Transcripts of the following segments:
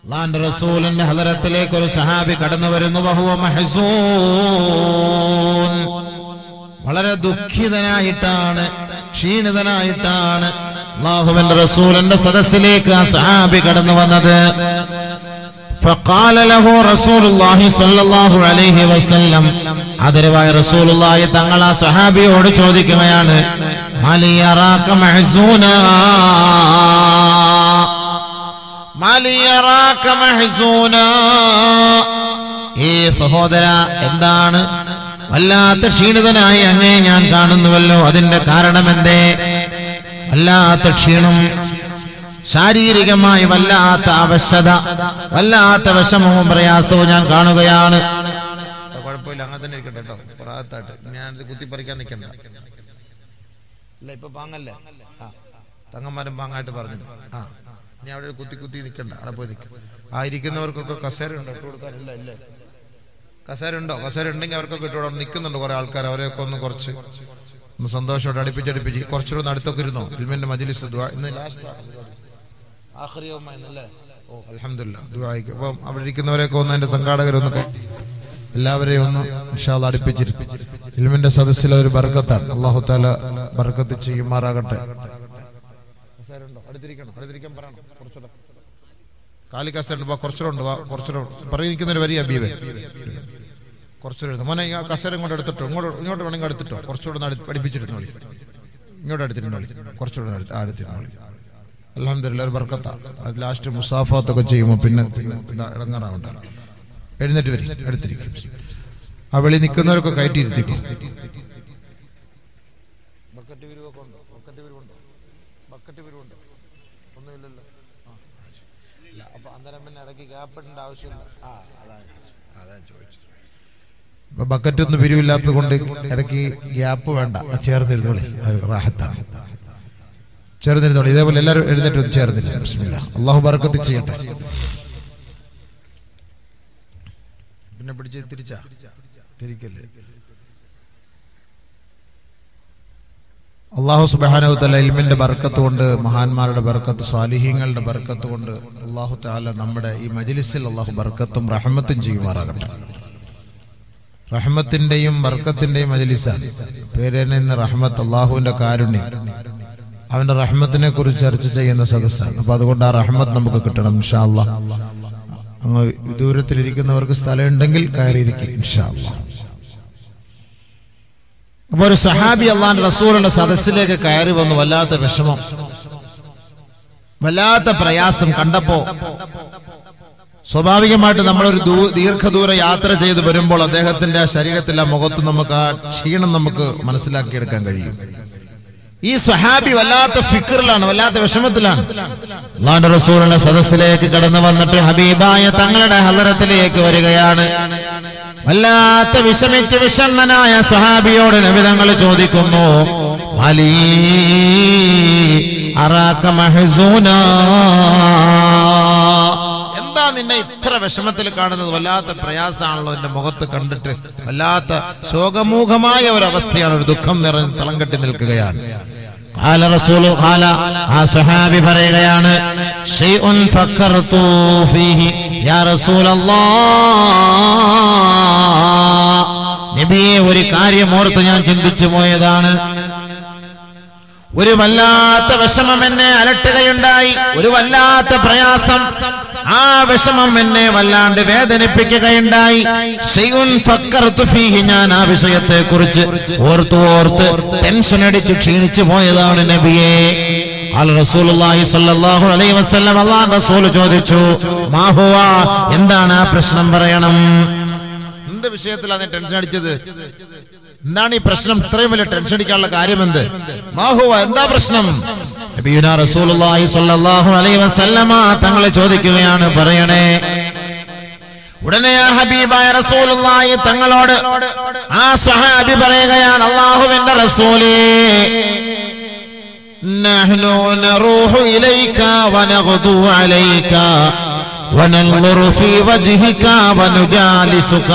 അള്ളാന്റെ റസൂലിന്റെ ഹദരത്തിലേക്ക് ഒരു സഹാബി കടന്നു വരുന്നു വഹുവ മഹസൂൻ വളരെ ദുഃഖിതനായിട്ടാണ് ക്ഷീണിതനായിട്ടാണ് അള്ളാഹുവിന്റെ റസൂലിന്റെ സദസ്സിലേക്ക് ആ സഹാബി കടന്നു വന്നത് فقال له رسول الله صلى الله عليه وسلم ആദരവായ റസൂലുള്ളാഹി തങ്ങൾ ആ സഹാബിയോട് ചോദിക്കുകയാണ് മലിയറാക മഹ്സൂന മലിയറാക മഹ്സൂന ഏ സഹോദര എന്താണ് വല്ലാത്ത ക്ഷീണിതനായി അങ്ങേ ഞാൻ കാണുന്നുവല്ലോ അതിന്റെ കാരണം എന്തേ വല്ലാത്ത ക്ഷീണം ശാരീരികമായി വല്ലാത്ത അവശത വല്ലാത്ത വിഷമവും പ്രയാസവും ഞാൻ കാണുകയാണ് കുഴപ്പമില്ല അങ്ങനെ തന്നെ ഇരിക്കട്ടെ കേട്ടോ പ്രായത്തായിട്ട് ഞാനിത് കുത്തിപ്പറിക്കാൻ നിൽക്കണ്ട ഇല്ല ഇപ്പൊ പാങ്ങല്ല ആ തങ്ങന്മാരും പാങ്ങായിട്ട് പറഞ്ഞു ആ ഇനി അവിടെ ഒരു കുത്തി കുത്തി നിൽക്കണ്ട അവിടെ പോയി നിൽക്കും ആ ഇരിക്കുന്നവർക്കൊക്കെ കസേര ഉണ്ടോ ഇട്ട് കൊടുക്കാനില്ല ഇല്ലേ കസേര ഉണ്ടോ കസേര ഉണ്ടെങ്കിൽ അവർക്കൊക്കെ ഇട്ട് കൊടുക്കാം നിൽക്കുന്നുണ്ട് കുറെ ആൾക്കാർ അവരെയൊക്കെ ഒന്ന് കുറച്ച് ഒന്ന് സന്തോഷമായിട്ട് അടുപ്പിച്ചടുപ്പിച്ച് കുറച്ചുകൂടെ ഒന്ന് അടുത്തൊക്കെ ഇരുന്നോ ഇൽമിന്റെ മജിലിസ് ദുആ ഇന്ന് ലാസ്റ്റ് ആഖിറിയവുമായിരുന്നല്ലേ ഓ അൽഹംദുലില്ലാ ദുആയ്ക്ക് അപ്പം അവിടെ ഇരിക്കുന്നവരെയൊക്കെ ഒന്ന് അതിന്റെ സംഘാടകരൊന്ന് കയറ്റി എല്ലാവരെയും ഒന്ന് ഇൻഷാല്ല അടുപ്പിച്ചിരുത്തി ഇൽമിന്റെ സദസ്സിലെ ഒരു ബർക്കത്താണ് അള്ളാഹു താല ബർക്കത്ത് ചെയ്യുമാറാകട്ടെ കസേരയുണ്ടോ? അടുത്തിരിക്കണം അടുത്തിരിക്കാൻ പറയണം കുറച്ചുകൂടെ കാലി കസേരണ്ട് വാ കുറച്ചുകൂടെ ഉണ്ട് വാ കുറച്ചുകൂടെ പറയുന്നൊരു വരി അബീവേ കുറച്ചുകൂടെ എഴുതും മോനെ ഈ ആ കസേര ഇങ്ങോട്ട് എടുത്തിട്ടോ ഇങ്ങോട്ട് ഇങ്ങോട്ട് വേണമെങ്കിൽ എടുത്തിട്ടോ കുറച്ചുകൂടെ ഒന്ന് അടുത്ത് പഠിപ്പിച്ചിരുന്നോളി ഇങ്ങോട്ട് എടുത്തിരുന്നോളി കുറച്ചുകൂടെ ഒന്ന് അടുത്ത് ആ എടുത്തിരുന്നോളി അലഹമില്ല ഒരു ബർക്കത്ത അത് ലാസ്റ്റ് മുസാഫാത്തൊക്കെ ചെയ്യുമ്പോൾ പിന്നെ പിന്നെ പിന്നെ ഇടങ്ങാറാവണ്ട എഴുന്നേറ്റ് വരി എടുത്തിരിക്കും ആ വെളി നിൽക്കുന്നവരൊക്കെ കയറ്റിയിരുത്തിക്കും ബക്കറ്റ് വിരിവൊക്കെ ഉണ്ടോ ബക്കറ്റ് വിരിവുണ്ടോ ബക്കറ്റ് വിരിവുണ്ടോ ഒന്നുമില്ലല്ലോ ഇല്ല അപ്പൊ അന്നേരം പിന്നെ ഇടയ്ക്ക് ഗ്യാപ്പ് ഇടേണ്ട ആവശ്യമില്ല ആ അതാണ് അതാണ് ചോദിച്ചത് ഇപ്പൊ ബക്കറ്റ് ഒന്നും പിരിവില്ലാത്തത് കൊണ്ട് ഇടയ്ക്ക് ഗ്യാപ്പ് വേണ്ട ചേർന്നിരുന്നോളി അത് റാഹത്താണ് ചേർന്നിരുന്നോളി ഇതേപോലെ എല്ലാവരും എഴുന്നേറ്റ് ഒന്ന് ചേർന്നില്ല ബിസ്മില്ലാ അള്ളാഹു ബർക്കത്ത് ചെയ്യട്ടെ പിന്നെ പിടിച്ച് തിരിച്ചാ തിരിക്കല്ലേ അള്ളാഹു സുബാനവുത്തല്ല ഇൽമിന്റെ ബർക്കത്ത് കൊണ്ട് മഹാന്മാരുടെ ബർക്കത്ത് സ്വാലിഹീങ്ങളുടെ ബർക്കത്ത് കൊണ്ട് അള്ളാഹു താല നമ്മുടെ ഈ മജിലിസിൽ അള്ളാഹു ബർക്കത്തും റഹമത്തും ചെയ്യുമാറാകട്ടെ റഹ്മത്തിന്റെയും ബർക്കത്തിന്റെയും മജലിസാണ് പേരേനെ ഇന്ന് റഹ്മത്ത് അള്ളാഹുവിന്റെ കാരുണ്യം അവന്റെ റഹ്മത്തിനെ കുറിച്ച് ചർച്ച ചെയ്യുന്ന സദസ്സാണ് അപ്പൊ അതുകൊണ്ട് ആ റഹ്മത്ത് നമുക്ക് കിട്ടണം ഇൻഷാ അല്ലാ അങ്ങ് ദൂരത്തിലിരിക്കുന്നവർക്ക് സ്ഥലം ഉണ്ടെങ്കിൽ കയറിയിരിക്കും ഇൻഷാ അല്ലാ അപ്പൊ ഒരു സഹാബി അള്ളാന്റെ റസൂലുള്ള സദസ്സിലേക്ക് കയറി വന്നു വല്ലാത്ത വിഷമം വല്ലാത്ത പ്രയാസം കണ്ടപ്പോ സ്വാഭാവികമായിട്ട് നമ്മളൊരു ദൂ- ദീർഘദൂര യാത്ര ചെയ്ത് വരുമ്പോൾ അദ്ദേഹത്തിന്റെ ആ ശരീരത്തിലെ ആ മുഖത്ത് നമുക്ക് ആ ക്ഷീണം നമുക്ക് മനസ്സിലാക്കിയെടുക്കാൻ കഴിയും ഈ സഹാബി വല്ലാത്ത ഫിക്കറിലാണ് വല്ലാത്ത വിഷമത്തിലാണ് അള്ളാന്റെ റസൂലിന്റെ സദസ്സിലേക്ക് കടന്നു വന്നിട്ട് ഹബീബായ തങ്ങളുടെ ഹലറത്തിലേക്ക് വരികയാണ് വല്ലാത്ത വിഷമിച്ച് വിഷണ്ണനായ സഹാബിയോട് നബിതങ്ങൾ ചോദിക്കുന്നു അലീ അറാക്ക മഹസൂനാ എന്താ നിന്നെ ഇത്ര വിഷമത്തിൽ കാണുന്നത് വല്ലാത്ത പ്രയാസമാണല്ലോ എന്റെ മുഖത്ത് കണ്ടിട്ട് വല്ലാത്ത ശോകമൂഖമായ ഒരു അവസ്ഥയാണ് ഒരു ദുഃഖം നിറഞ്ഞ് തളം കെട്ടി നിൽക്കുകയാണ് قال رسول قال ആ സഹാബി പറയുകയാണ് شيء فكرت فيه يا رسول الله നബിയെ ഒരു കാര്യം ഓർത്ത് ഞാൻ ചിന്തിച്ചു പോയതാണ് ഒരു വല്ലാത്ത വിഷമം എന്നെ അലട്ടുകയുണ്ടായി ഒരു വല്ലാത്ത പ്രയാസം ആ വിഷമം എന്നെ വല്ലാണ്ട് വേദനിപ്പിക്കുകയുണ്ടായി ശൈഉൻ ഫക്കർതു ഫീഹി ഞാൻ ആ വിഷയത്തെ കുറിച്ച് ഓർത്ത് ഓർത്ത് ടെൻഷൻ അടിച്ച് ക്ഷീണിച്ചു പോയതാണ് നബിയെ അൽ റസൂലുള്ളാഹി സ്വല്ലല്ലാഹു അലൈഹി വസല്ലം അല്ലാഹു റസൂൽ ചോദിച്ചു മാഹുവ എന്താണ് ആ പ്രശ്നം പറയണം എന്ത് വിഷയത്തിലാണ് ടെൻഷൻ അടിച്ചത് എന്താണ് ഈ പ്രശ്നം ഇത്രയും വലിയ ടെൻഷൻ അടിക്കാനുള്ള കാര്യം എന്ത് മാഹുവ എന്താ പ്രശ്നം നബിയുനാ റസൂലുള്ളാഹി സ്വല്ലല്ലാഹു അലൈഹി വസല്ലമ തങ്ങളെ ചോദിക്കുകയാണ് പറയണേ ഉടനെ ആ ഹബീബായ റസൂലുള്ളാഹി തങ്ങളോട് ആ സ്വഹാബി പറയുകയാണ് അള്ളാഹുവിന്റെ റസൂലേ نحن نروح إليك ونغدو عليك وننظر في وجهك ونجالسك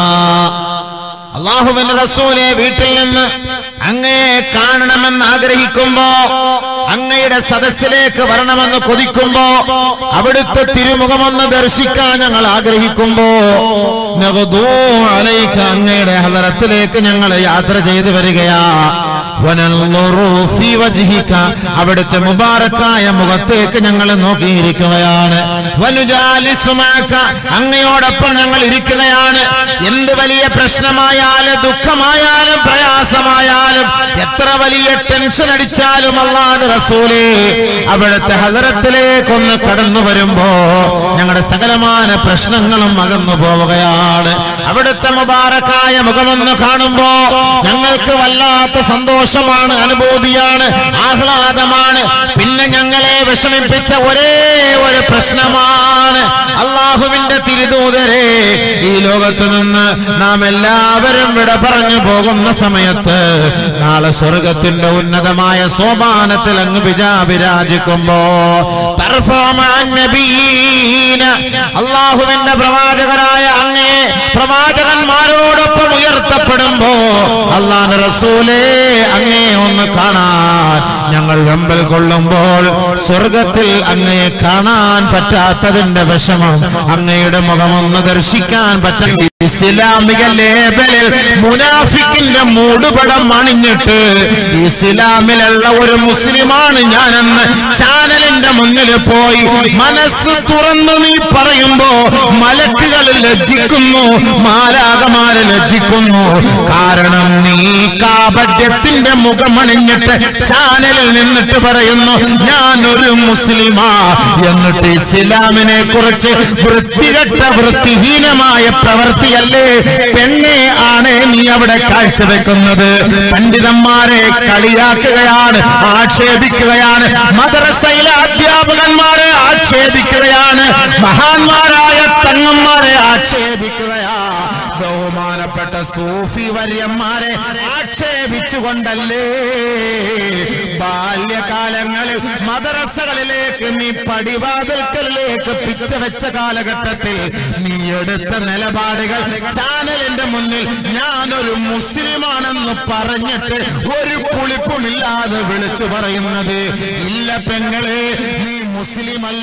അള്ളാഹുവിന്റെ റസൂലെ വീട്ടിൽ നിന്ന് അങ്ങേ കാണണമെന്ന് ആഗ്രഹിക്കുമ്പോ അങ്ങയുടെ സദസ്സിലേക്ക് വരണമെന്ന് കൊതിക്കുമ്പോ അവിടുത്തെ തിരുമുഖമൊന്ന് ദർശിക്കാൻ ഞങ്ങൾ ആഗ്രഹിക്കുമ്പോ നഗദൂ അലൈക അങ്ങയുടെ ഹദറത്തിലേക്ക് ഞങ്ങൾ യാത്ര ചെയ്തു വരികയാ വനൻളുറു ഫീ വജ്ഹിക അവിടുത്തെ മുബാറക്കായ മുഖത്തേക്ക് ഞങ്ങൾ നോക്കിയിരിക്കുകയാണ് വനുജാലിസു മഅക അങ്ങയോടൊപ്പം ഞങ്ങൾ ഇരിക്കുകയാണ് എന്ത് വലിയ പ്രശ്നമായാലും ദുഃഖമായാലും പ്രയാസമായാലും എത്ര വലിയ ടെൻഷൻ അടിച്ചാലും അള്ളാഹ് റസൂലേ അവിടുത്തെ ഹദറത്തിലേക്കൊന്ന് കടന്നു വരുമ്പോ ഞങ്ങളുടെ സകലമായ പ്രശ്നങ്ങളും അകന്നു പോവുകയാണ് അവിടുത്തെ മുബാറക്കായ മുഖമൊന്ന് കാണുമ്പോ ഞങ്ങൾക്ക് വല്ലാത്ത സന്തോഷമാണ് അനുഭൂതിയാണ് ആഹ്ലാദമാണ് പിന്നെ ഞങ്ങളെ വിഷമിപ്പിച്ച ഒരേ ഒരു പ്രശ്നമാണ് അള്ളാഹുവിന്റെ തിരുദൂതരെ ഈ ലോകത്ത് നിന്ന് നാം എല്ലാവരും വിട പറഞ്ഞു പോകുന്ന സമയത്ത് നാളെ സ്വർഗത്തിന്റെ ഉന്നതമായ സോപാനത്തിൽ അങ്ങ് വിജാ വിരാജിക്കുമ്പോ അള്ളാഹുവിന്റെ പ്രവാചകരായ അങ്ങേ പ്രവാചകന്മാരോടൊപ്പം ഉയർത്തപ്പെടുമ്പോ അള്ളാഹ് റസൂലേ അങ്ങേ ഒന്ന് കാണാൻ ഞങ്ങൾ വെമ്പൽ കൊള്ളുമ്പോൾ സ്വർഗത്തിൽ അങ്ങയെ കാണാൻ പറ്റാത്തതിന്റെ വിഷമം അങ്ങയുടെ മുഖമൊന്ന് ദർശിക്കാൻ പറ്റും ഇസ്ലാമിക ലേബലിൽ മുനാഫിക്കിന്റെ മൂടുപടം അണിഞ്ഞിട്ട് ഇസ്ലാമിലുള്ള ഒരു മുസ്ലിമാണ് ഞാനെന്ന് ചാനലിന്റെ മുന്നിൽ പോയി മനസ്സ് തുറന്ന് നീ പറയുമ്പോ മലക്കുകൾ ലജ്ജിക്കുന്നു മാലാകമാര് ലജ്ജിക്കുന്നു കാരണം നീ കാപട്യത്തിന്റെ മുഖമണിഞ്ഞിട്ട് ചാനലിൽ നിന്നിട്ട് പറയുന്നു ഞാനൊരു മുസ്ലിമാ എന്നിട്ട് ഇസ്ലാമിനെ കുറിച്ച് വൃത്തികെട്ട വൃത്തിഹീനമായ പ്രവൃത്തിയല്ലേ പെണ്ണെ ആണ് നീ അവിടെ കാഴ്ചവെക്കുന്നത് പണ്ഡിതന്മാരെ കളിയാക്കുകയാണ് ആക്ഷേപിക്കുകയാണ് മദ്രസയിലെ അധ്യാപകന്മാരെ ആക്ഷേപിക്കുകയാണ് മഹാന്മാരായ തങ്ങന്മാരെ ആക്ഷേപിക്കുകയാ ബഹുമാനപ്പെട്ട സൂഫി വര്യന്മാരെ ആക്ഷേപിച്ചുകൊണ്ടല്ലേ ബാല്യകാലങ്ങളിൽ മദ്രസകളിലേക്ക് നീ പടിവാതിൽക്കലിലേക്ക് പിച്ച വെച്ച കാലഘട്ടത്തിൽ നീ എടുത്ത നിലപാടുകൾ ചാനലിന്റെ മുന്നിൽ ഞാനൊരു മുസ്ലിമാണെന്ന് പറഞ്ഞിട്ട് ഒരു പുളിപ്പുമില്ലാതെ വിളിച്ചു പറയുന്നത് ഇല്ല പെങ്ങളെ നീ മുസ്ലിം അല്ല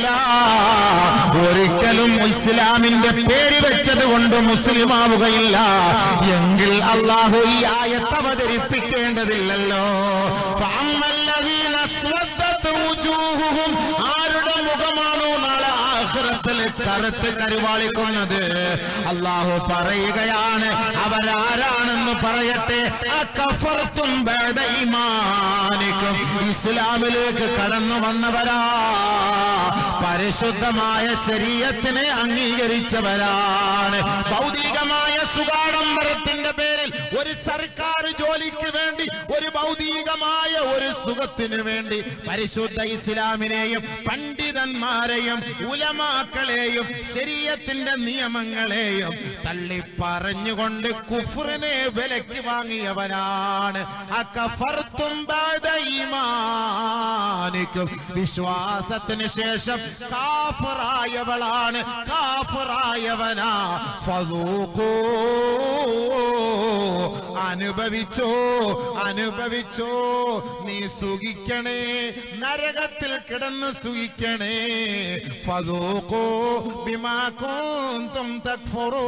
ഒരിക്കലും ഇസ്ലാമിന്റെ പേര് വെച്ചത് കൊണ്ട് മുസ്ലിം ആവുകയില്ല എങ്കിൽ അള്ളാഹു ഈ ആയത്ത് അവതരിപ്പിക്കേണ്ടതില്ലല്ലോ ഫഅമ്മല്ലദീന അസ്വദ്ദത് വുജൂഹുഹും ആരുടെ മുഖമാണോ നാളെ ആഖിറത്തിൽ കറുത്ത് കരുവാളിക്കുന്നത് അള്ളാഹു പറയുകയാണ് അവരാരാണെന്ന് പറയട്ടെ അകഫർത്തും ബഅദ ഈമാനിക്കും ഇസ്ലാമിലേക്ക് കടന്നു വന്നവരാ പരിശുദ്ധമായ ശരീരത്തിനെ അംഗീകരിച്ചവരാണ് ഭൗതികമായ സുഖാഡംബരത്തിന്റെ പേരിൽ ഒരു സർക്കാർ ജോലിക്ക് വേണ്ടി ഒരു ഭൗതികമായ ഒരു സുഖത്തിന് വേണ്ടി പരിശുദ്ധ ഇസ്ലാമിനെയും പണ്ഡിതന്മാരെയും ഉലമാക്കളെയും ശരീരത്തിന്റെ നിയമങ്ങളെയും തള്ളി പറഞ്ഞുകൊണ്ട് കുഫറിനെ വിലക്ക് വാങ്ങിയവനാണ് അകഫർത്തും ബഅദ ഈമാനിക്കും വിശ്വാസത്തിന് ശേഷം കാഫറായവളാണ് കാഫറായവനാ ഫദൂഖൂ അനുഭവിച്ചോ അനുഭവിച്ചോ നീ സുഖിക്കണേ നരകത്തിൽ കിടന്ന് സുഖിക്കണേ ഫദൂഖൂ ബിമാ കുന്തും തക്ഫുറൂൻ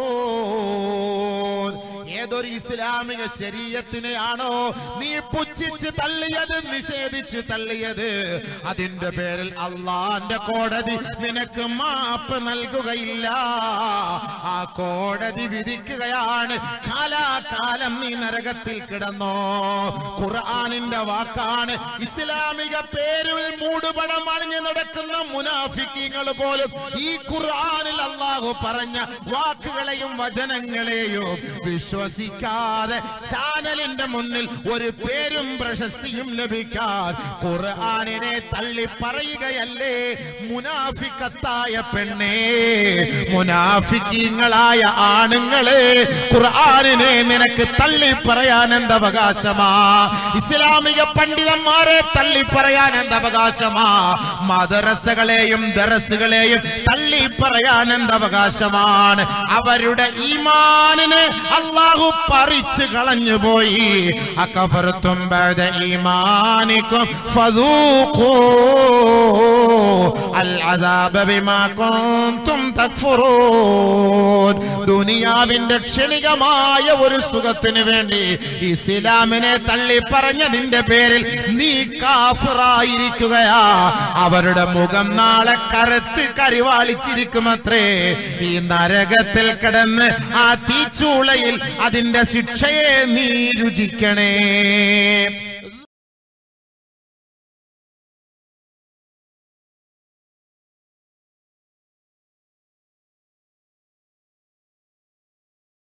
ഏതൊരു ഇസ്ലാമിക ശരീരത്തിനെയാണോ നീ പുച്ഛിച്ച് തള്ളിയത് നിഷേധിച്ച് തള്ളിയത് അതിന്റെ പേരിൽ അള്ളാന്റെ കോടതി നിനക്ക് മാപ്പ് നൽകുകയില്ല ആ കോടതി വിധിക്കുകയാണ് കാലാകാലം നീ നരകത്തിൽ കിടന്നോ ഖുർആനിന്റെ വാക്കാണ് ഇസ്ലാമിക പേരിൽ മൂടുപടം അണിഞ്ഞു നടക്കുന്ന മുനാഫിക്കീങ്ങൾ പോലും ഈ ഖുർആനിൽ അള്ളാഹു പറഞ്ഞ വാക്കുകളെയും വചനങ്ങളെയും വിശ്വസിക്കാതെ ചാനലിന്റെ മുന്നിൽ ഒരു പേരും പ്രശസ്തിയും ലഭിക്കാൻ ഖുർആനിനെ തള്ളി പറയുകയല്ലേ മുനാഫിക്കത്തായ പെണ്ണേ മുനാഫിക്കീങ്ങളായ ആണുങ്ങളെ ഖുർആനിനെ നിനക്ക് തള്ളി പറയാൻ എന്ത് അവകാശമാ ഇസ്ലാമിക പണ്ഡിതന്മാരെ തള്ളി പറയാൻ എന്ത് അവകാശമാ മദ്രസകളെയും ദറസുകളെയും തള്ളി പറയാൻ എന്തവകാശമാണ് അവരുടെ ഈമാനിനെ അള്ളാഹു പറിച്ചു കളഞ്ഞുപോയി അക്കഫർത്തും ബഅദ ഈമാനിക്കും ഫദൂഖൂ العذاب بما كنتم تكفرون ദുനിയാവിന്റെ ക്ഷണികമായ ഒരു സുഖത്തിന് വേണ്ടി ഇസ്ലാമിനെ തള്ളി പറഞ്ഞതിന്റെ പേരിൽ നീ കാഫിറായിരിക്കുകയാ അവരുടെ മുഖം നാളെ കറുത്ത് കരിവാളിച്ചിരിക്കുമത്രേ ഈ നരകത്തിൽ കിടന്ന് ആ തീച്ചൂളയിൽ അതിന്റെ ശിക്ഷയെ നീ രുചിക്കണേ